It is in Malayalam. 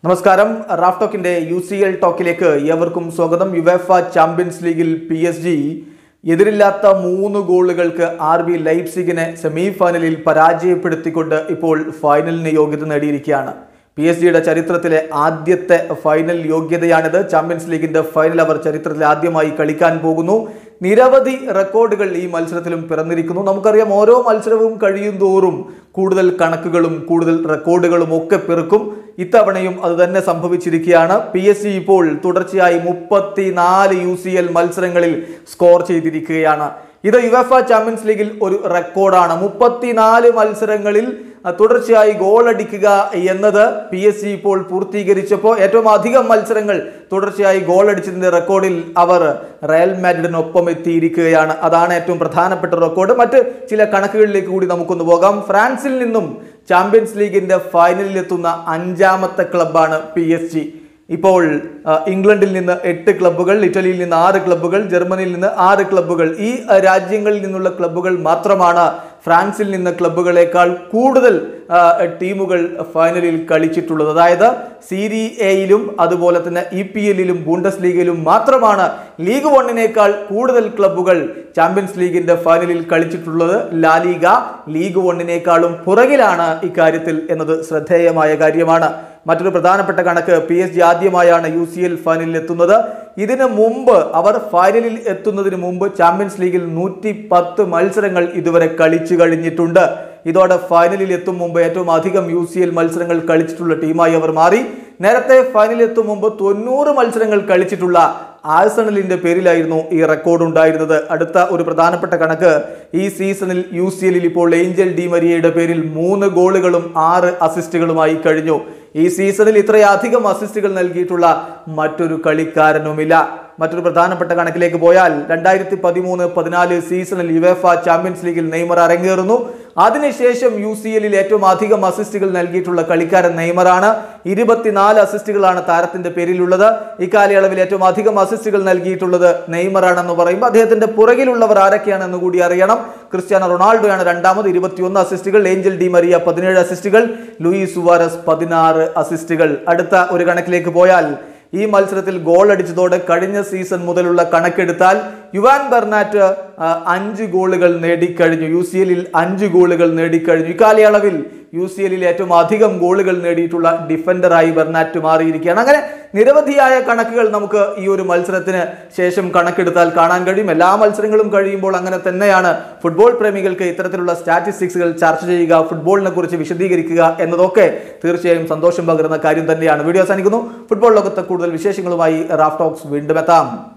നമസ്കാരം റാഫ് ടോക്കിന്റെ യു സി എൽ ടോക്കിലേക്ക് ഏവർക്കും സ്വാഗതം യുവേഫ ചാമ്പ്യൻസ് ലീഗിൽ പി എസ് ജി എതിരില്ലാത്ത മൂന്ന് ഗോളുകൾക്ക് ആർ ബി ലൈപ്സിഗിനെ സെമി ഫൈനലിൽ പരാജയപ്പെടുത്തിക്കൊണ്ട് ഇപ്പോൾ ഫൈനലിന് യോഗ്യത നേടിയിരിക്കുകയാണ് പി എസ് ജിയുടെ ചരിത്രത്തിലെ ആദ്യത്തെ ഫൈനൽ യോഗ്യതയാണിത് ചാമ്പ്യൻസ് ലീഗിന്റെ ഫൈനൽ അവർ ചരിത്രത്തിൽ ആദ്യമായി കളിക്കാൻ പോകുന്നു നിരവധി റെക്കോർഡുകൾ ഈ മത്സരത്തിലും പിറന്നിരിക്കുന്നു നമുക്കറിയാം ഓരോ മത്സരവും കഴിയും തോറും കൂടുതൽ കണക്കുകളും കൂടുതൽ റെക്കോർഡുകളും ഒക്കെ പിറക്കും ഇത്തവണയും അത് തന്നെ സംഭവിച്ചിരിക്കുകയാണ് പി എസ് സി ഇപ്പോൾ തുടർച്ചയായി മുപ്പത്തിനാല് യു സി എൽ മത്സരങ്ങളിൽ സ്കോർ ചെയ്തിരിക്കുകയാണ് ഇത് യുവഫ ചാമ്പ്യൻസ് ലീഗിൽ ഒരു റെക്കോർഡാണ് മുപ്പത്തിനാല് മത്സരങ്ങളിൽ അഹ്, തുടർച്ചയായി ഗോൾ അടിക്കുക എന്നത് പി എസ് സി ഇപ്പോൾ പൂർത്തീകരിച്ചപ്പോൾ ഏറ്റവും അധികം മത്സരങ്ങൾ തുടർച്ചയായി ഗോൾ അടിച്ചതിന്റെ റെക്കോർഡിൽ അവർ റയൽ മാഡ്രിഡിനൊപ്പം എത്തിയിരിക്കുകയാണ് അതാണ് ഏറ്റവും പ്രധാനപ്പെട്ട റെക്കോർഡ് മറ്റ് ചില കണക്കുകളിലേക്ക് കൂടി നമുക്കൊന്ന് പോകാം ഫ്രാൻസിൽ നിന്നും ചാമ്പ്യൻസ് ലീഗിന്റെ ഫൈനലിൽ എത്തുന്ന അഞ്ചാമത്തെ ക്ലബ്ബാണ് പി എസ് ജി ഇപ്പോൾ ആ, ഇംഗ്ലണ്ടിൽ നിന്ന് എട്ട് ക്ലബ്ബുകൾ ഇറ്റലിയിൽ നിന്ന് ആറ് ക്ലബ്ബുകൾ ജർമ്മനിയിൽ നിന്ന് ആറ് ക്ലബ്ബുകൾ ഈ ആ, രാജ്യങ്ങളിൽ നിന്നുള്ള ക്ലബ്ബുകൾ മാത്രമാണ് ഫ്രാൻസിൽ നിന്ന് ക്ലബ്ബുകളെക്കാൾ കൂടുതൽ ആ, ടീമുകൾ ഫൈനലിൽ കളിച്ചിട്ടുള്ളത് അതായത് സീരി എയിലും അതുപോലെ തന്നെ ഇ പി എല്ലിലും ബൂണ്ടസ് ലീഗിലും മാത്രമാണ് ലീഗ് വണ്ണിനേക്കാൾ കൂടുതൽ ക്ലബ്ബുകൾ ചാമ്പ്യൻസ് ലീഗിന്റെ ഫൈനലിൽ കളിച്ചിട്ടുള്ളത് ലാലിഗ ലീഗ് വണ്ണിനേക്കാളും പുറകിലാണ് ഇക്കാര്യത്തിൽ എന്നത് ശ്രദ്ധേയമായ കാര്യമാണ് മറ്റൊരു പ്രധാനപ്പെട്ട കണക്ക് പി എസ് ജി ആദ്യമായാണ് യു സി എൽ ഫൈനലിൽ എത്തുന്നത് ഇതിനു മുമ്പ് അവർ ഫൈനലിൽ എത്തുന്നതിന് മുമ്പ് ചാമ്പ്യൻസ് ലീഗിൽ നൂറ്റി പത്ത് മത്സരങ്ങൾ ഇതുവരെ കളിച്ചു കഴിഞ്ഞിട്ടുണ്ട് ഇതോടെ ഫൈനലിൽ എത്തും മുമ്പ് ഏറ്റവും അധികം യു സി എൽ മത്സരങ്ങൾ കളിച്ചിട്ടുള്ള ടീമായി അവർ മാറി നേരത്തെ ഫൈനലിൽ എത്തും മുമ്പ് തൊണ്ണൂറ് മത്സരങ്ങൾ കളിച്ചിട്ടുള്ള ആഴ്സണലിന്റെ പേരിലായിരുന്നു ഈ റെക്കോർഡ് ഉണ്ടായിരുന്നത് അടുത്ത ഒരു പ്രധാനപ്പെട്ട കണക്ക് ഈ സീസണിൽ യു സി എല്ലിൽ ഇപ്പോൾ ഏഞ്ചൽ ഡി മരിയയുടെ പേരിൽ മൂന്ന് ഗോളുകളും ആറ് അസിസ്റ്റുകളുമായി കഴിഞ്ഞു ഈ സീസണിൽ ഇത്രയധികം അസിസ്റ്റുകൾ നൽകിയിട്ടുള്ള മറ്റൊരു കളിക്കാരനുമില്ല മറ്റൊരു പ്രധാനപ്പെട്ട കണക്കിലേക്ക് പോയാൽ രണ്ടായിരത്തി പതിമൂന്ന് പതിനാല് സീസണിൽ യുവേഫ ചാമ്പ്യൻസ് ലീഗിൽ നെയ്മർ അരങ്ങേറുന്നു അതിനുശേഷം യു സി എല്ലിൽ ഏറ്റവും അധികം അസിസ്റ്റുകൾ നൽകിയിട്ടുള്ള കളിക്കാരൻ നെയ്മറാണ് ഇരുപത്തിനാല് അസിസ്റ്റുകളാണ് താരത്തിന്റെ പേരിലുള്ളത് ഇക്കാലയളവിൽ ഏറ്റവും അധികം അസിസ്റ്റുകൾ നൽകിയിട്ടുള്ളത് നെയ്മറാണെന്ന് പറയുമ്പോൾ അദ്ദേഹത്തിന്റെ പുറകിലുള്ളവർ ആരൊക്കെയാണെന്ന് കൂടി അറിയണം ക്രിസ്ത്യാനോ റൊണാൾഡോയാണ് രണ്ടാമത് ഇരുപത്തിയൊന്ന് അസിസ്റ്റുകൾ ഏഞ്ചൽ ഡി മരിയ പതിനേഴ് അസിസ്റ്റുകൾ ലൂയിസ് സുവാരസ് പതിനാറ് അസിസ്റ്റുകൾ അടുത്ത ഒരു കണക്കിലേക്ക് പോയാൽ ഈ മത്സരത്തിൽ ഗോൾ അടിച്ചതോടെ കഴിഞ്ഞ സീസൺ മുതലുള്ള കണക്കെടുത്താൽ യുവാൻ ബെർനാറ്റ് ആ, അഞ്ച് ഗോളുകൾ നേടിക്കഴിഞ്ഞു യു സി എല്ലിൽ അഞ്ച് ഗോളുകൾ നേടിക്കഴിഞ്ഞു ഇക്കാലയളവിൽ യു സി എല്ലിൽ ഏറ്റവും അധികം ഗോളുകൾ നേടിയിട്ടുള്ള ഡിഫൻഡറായി ബെർനാറ്റ് മാറിയിരിക്കുകയാണ് അങ്ങനെ നിരവധിയായ കണക്കുകൾ നമുക്ക് ഈ ഒരു മത്സരത്തിന് ശേഷം കണക്കെടുത്താൽ കാണാൻ കഴിയും എല്ലാ മത്സരങ്ങളും കഴിയുമ്പോൾ അങ്ങനെ തന്നെയാണ് ഫുട്ബോൾ പ്രേമികൾക്ക് ഇത്തരത്തിലുള്ള സ്റ്റാറ്റിസ്റ്റിക്സുകൾ ചർച്ച ചെയ്യുക ഫുട്ബോളിനെ കുറിച്ച് വിശദീകരിക്കുക എന്നതൊക്കെ തീർച്ചയായും സന്തോഷം പകരുന്ന കാര്യം തന്നെയാണ് വീഡിയോ അവസാനിക്കുന്നു ഫുട്ബോൾ ലോകത്തെ കൂടുതൽ വിശേഷങ്ങളുമായി റാഫ് ടോക്സ് വീണ്ടും എത്താം